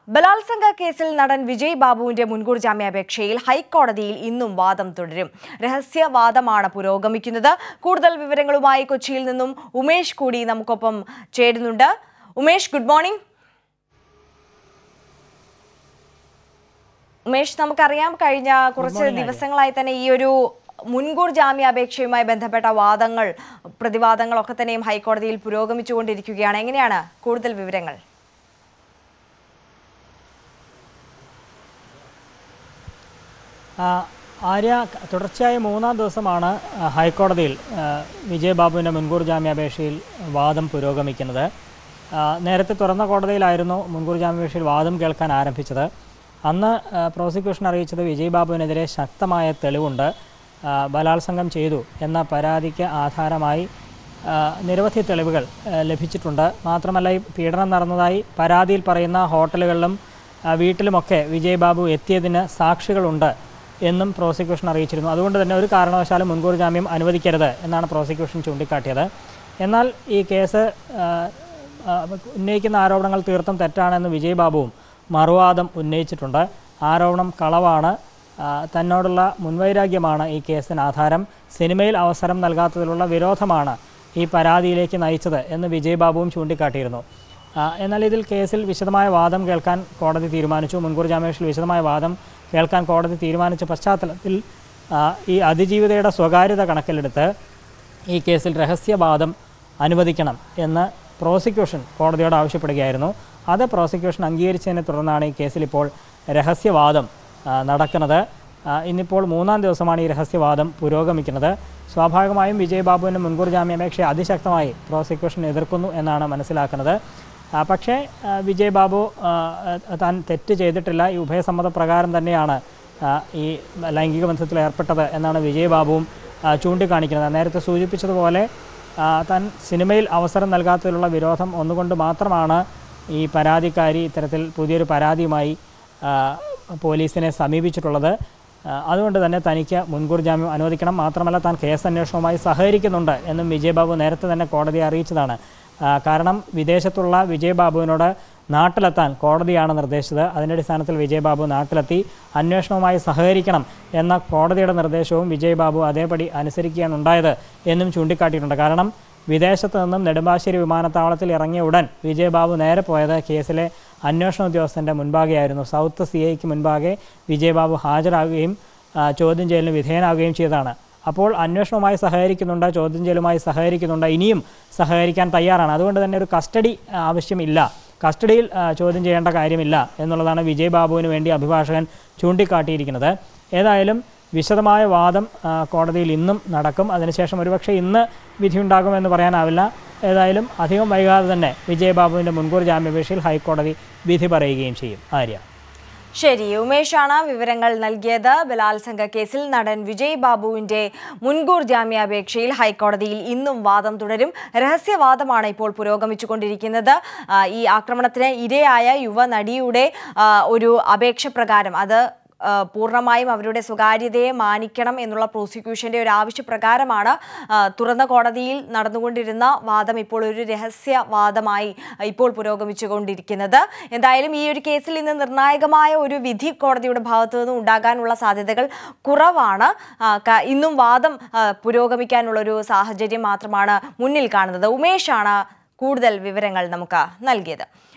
ബലാത്സംഗ കേസിൽ നടൻ വിജയ് ബാബുവിന്റെ മുൻകൂർ ജാമ്യാപേക്ഷയിൽ ഹൈക്കോടതിയിൽ ഇന്നും വാദം തുടരും രഹസ്യവാദമാണ് പുരോഗമിക്കുന്നത് കൂടുതൽ വിവരങ്ങളുമായി കൊച്ചിയിൽ നിന്നും ഉമേഷ് കൂടി നമുക്കൊപ്പം ചേരുന്നുണ്ട് ഉമേഷ് ഗുഡ് മോർണിംഗ് ഉമേഷ് നമുക്കറിയാം കഴിഞ്ഞ കുറച്ച് ദിവസങ്ങളായി തന്നെ ഈ ഒരു മുൻകൂർ ജാമ്യാപേക്ഷയുമായി ബന്ധപ്പെട്ട വാദങ്ങൾ പ്രതിവാദങ്ങളൊക്കെ തന്നെയും ഹൈക്കോടതിയിൽ പുരോഗമിച്ചുകൊണ്ടിരിക്കുകയാണ് എങ്ങനെയാണ് കൂടുതൽ വിവരങ്ങൾ ആ, ആര്യ തുടർച്ചയായ മൂന്നാം ദിവസമാണ് ആ, ഹൈക്കോടതിയിൽ ആ, വിജയബാബുവിൻ്റെ മുൻകൂർ ജാമ്യാപേക്ഷയിൽ വാദം പുരോഗമിക്കുന്നത് ആ, നേരത്തെ തുറന്ന കോടതിയിലായിരുന്നു മുൻകൂർ ജാമ്യാപേക്ഷയിൽ വാദം കേൾക്കാൻ ആരംഭിച്ചത് അന്ന് ആ, പ്രോസിക്യൂഷൻ അറിയിച്ചത് വിജയബാബുവിനെതിരെ ശക്തമായ തെളിവുണ്ട് ആ, ബലാത്സംഗം ചെയ്തു എന്ന പരാതിക്ക് ആധാരമായി ആ, നിരവധി തെളിവുകൾ ആ, ലഭിച്ചിട്ടുണ്ട് മാത്രമല്ല ഈ പീഡനം നടന്നതായി പരാതിയിൽ പറയുന്ന ഹോട്ടലുകളിലും ആ, വീട്ടിലുമൊക്കെ വിജയ് ബാബു എത്തിയതിന് സാക്ഷികളുണ്ട് എന്നും പ്രോസിക്യൂഷൻ അറിയിച്ചിരുന്നു അതുകൊണ്ട് തന്നെ ഒരു കാരണവശാലും മുൻകൂർ ജാമ്യം അനുവദിക്കരുത് എന്നാണ് പ്രോസിക്യൂഷൻ ചൂണ്ടിക്കാട്ടിയത് എന്നാൽ ഈ കേസ് ആ, ആ, ഉന്നയിക്കുന്ന ആരോപണങ്ങൾ തീർത്തും തെറ്റാണെന്ന് വിജയ് ബാബുവും മറുവാദം ഉന്നയിച്ചിട്ടുണ്ട് ആരോപണം കളവാണ് ആ, തന്നോടുള്ള മുൻവൈരാഗ്യമാണ് ഈ കേസിന് ആധാരം സിനിമയിൽ അവസരം നൽകാത്തതിലുള്ള വിരോധമാണ് ഈ പരാതിയിലേക്ക് നയിച്ചത് എന്ന് വിജയ് ബാബുവും ചൂണ്ടിക്കാട്ടിയിരുന്നു ആ, എന്നാൽ ഇതിൽ കേസിൽ വിശദമായ വാദം കേൾക്കാൻ കോടതി തീരുമാനിച്ചു മുൻകൂർ ജാമ്യാപേക്ഷയിൽ വിശദമായ വാദം കേൾക്കാൻ കോടതി തീരുമാനിച്ച പശ്ചാത്തലത്തിൽ ആ, ഈ അതിജീവിതയുടെ സ്വകാര്യത കണക്കിലെടുത്ത് ഈ കേസിൽ രഹസ്യവാദം അനുവദിക്കണം എന്ന് പ്രോസിക്യൂഷൻ കോടതിയോട് ആവശ്യപ്പെടുകയായിരുന്നു അത് പ്രോസിക്യൂഷൻ അംഗീകരിച്ചതിനെ തുടർന്നാണ് ഈ കേസിൽ ഇപ്പോൾ രഹസ്യവാദം ആ, നടക്കുന്നത് ആ, ഇന്നിപ്പോൾ മൂന്നാം ദിവസമാണ് ഈ രഹസ്യവാദം പുരോഗമിക്കുന്നത് സ്വാഭാവികമായും വിജയ് ബാബുവിൻ്റെ മുൻകൂർ ജാമ്യാപേക്ഷയെ അതിശക്തമായി പ്രോസിക്യൂഷൻ എതിർക്കുന്നു എന്നാണ് മനസ്സിലാക്കുന്നത് ആ, പക്ഷേ ആ, വിജയ് ബാബു ആ, ആ, താൻ തെറ്റ് ചെയ്തിട്ടില്ല ഈ ഉഭയസമ്മത പ്രകാരം തന്നെയാണ് ആ, ഈ ലൈംഗിക ബന്ധത്തിൽ ഏർപ്പെട്ടത് എന്നാണ് വിജയ് ബാബുവും ആ, ചൂണ്ടിക്കാണിക്കുന്നത് നേരത്തെ സൂചിപ്പിച്ചതുപോലെ ആ, താൻ സിനിമയിൽ അവസരം നൽകാത്തതിലുള്ള വിരോധം ഒന്നുകൊണ്ട് മാത്രമാണ് ഈ പരാതിക്കാരി ഇത്തരത്തിൽ പുതിയൊരു പരാതിയുമായി ആ, പോലീസിനെ സമീപിച്ചിട്ടുള്ളത് ആ, അതുകൊണ്ട് തന്നെ തനിക്ക് മുൻകൂർ ജാമ്യം അനുവദിക്കണം മാത്രമല്ല താൻ കേസ് അന്വേഷണവുമായി സഹകരിക്കുന്നുണ്ട് എന്നും വിജയബാബു നേരത്തെ തന്നെ കോടതിയെ അറിയിച്ചതാണ് ആ, കാരണം വിദേശത്തുള്ള വിജയബാബുവിനോട് നാട്ടിലെത്താൻ കോടതിയാണ് നിർദ്ദേശിച്ചത് അതിൻ്റെ അടിസ്ഥാനത്തിൽ വിജയബാബു നാട്ടിലെത്തി അന്വേഷണവുമായി സഹകരിക്കണം എന്ന കോടതിയുടെ നിർദ്ദേശവും വിജയബാബു അതേപടി അനുസരിക്കുകയാണ് ഉണ്ടായത് എന്നും ചൂണ്ടിക്കാട്ടിയിട്ടുണ്ട് കാരണം വിദേശത്ത് നിന്നും നെടുമ്പാശ്ശേരി വിമാനത്താവളത്തിൽ ഇറങ്ങിയ ഉടൻ വിജയബാബു നേരെ പോയത് കേസിലെ അന്വേഷണ ഉദ്യോഗസ്ഥൻ്റെ മുൻപാകെയായിരുന്നു സൗത്ത് സി ഐക്ക് മുൻപാകെ വിജയബാബു ഹാജരാകുകയും ആ, ചോദ്യം ചെയ്യലിന് വിധേയനാവുകയും ചെയ്തതാണ് അപ്പോൾ അന്വേഷണവുമായി സഹകരിക്കുന്നുണ്ട് ചോദ്യം ചെയ്യലുമായി സഹകരിക്കുന്നുണ്ട് ഇനിയും സഹകരിക്കാൻ തയ്യാറാണ് അതുകൊണ്ട് തന്നെ ഒരു കസ്റ്റഡി ആ, ആവശ്യമില്ല കസ്റ്റഡിയിൽ ആ, ചോദ്യം ചെയ്യേണ്ട കാര്യമില്ല എന്നുള്ളതാണ് വിജയ് ബാബുവിന് വേണ്ടി അഭിഭാഷകൻ ചൂണ്ടിക്കാട്ടിയിരിക്കുന്നത് ഏതായാലും വിശദമായ വാദം ആ, കോടതിയിൽ ഇന്നും നടക്കും അതിനുശേഷം ഒരുപക്ഷെ ഇന്ന് വിധിയുണ്ടാകുമെന്ന് പറയാനാവില്ല ഏതായാലും അധികം വൈകാതെ തന്നെ വിജയ് ബാബുവിൻ്റെ മുൻകൂർ ജാമ്യാപേക്ഷയിൽ ഹൈക്കോടതി വിധി പറയുകയും ചെയ്യും ആര്യ ശരി ഉമേഷാണ് വിവരങ്ങൾ നൽകിയത് ബലാത്സംഗ കേസിൽ നടൻ വിജയ് ബാബുവിന്റെ മുൻകൂർ ജാമ്യാപേക്ഷയിൽ ഹൈക്കോടതിയിൽ ഇന്നും വാദം തുടരും രഹസ്യവാദമാണ് ഇപ്പോൾ പുരോഗമിച്ചുകൊണ്ടിരിക്കുന്നത് ആ, ഈ ആക്രമണത്തിന് ഇരയായ യുവനടിയുടെ ആ, ഒരു അപേക്ഷ പ്രകാരം അത് ആ, പൂർണ്ണമായും അവരുടെ സ്വകാര്യതയെ മാനിക്കണം എന്നുള്ള പ്രോസിക്യൂഷന്റെ ഒരു ആവശ്യപ്രകാരമാണ് ആ, തുറന്ന കോടതിയിൽ നടന്നുകൊണ്ടിരുന്ന വാദം ഇപ്പോൾ ഒരു രഹസ്യവാദമായി ഇപ്പോൾ പുരോഗമിച്ചുകൊണ്ടിരിക്കുന്നത് എന്തായാലും ഈ ഒരു കേസിൽ ഇന്ന് നിർണായകമായ ഒരു വിധി കോടതിയുടെ ഭാഗത്തു നിന്ന് ഉണ്ടാകാനുള്ള സാധ്യതകൾ കുറവാണ് ആ, ക- ഇന്നും വാദം ആ, പുരോഗമിക്കാനുള്ള ഒരു സാഹചര്യം മാത്രമാണ് മുന്നിൽ കാണുന്നത് ഉമേഷാണ് കൂടുതൽ വിവരങ്ങൾ നമുക്ക് നൽകിയത്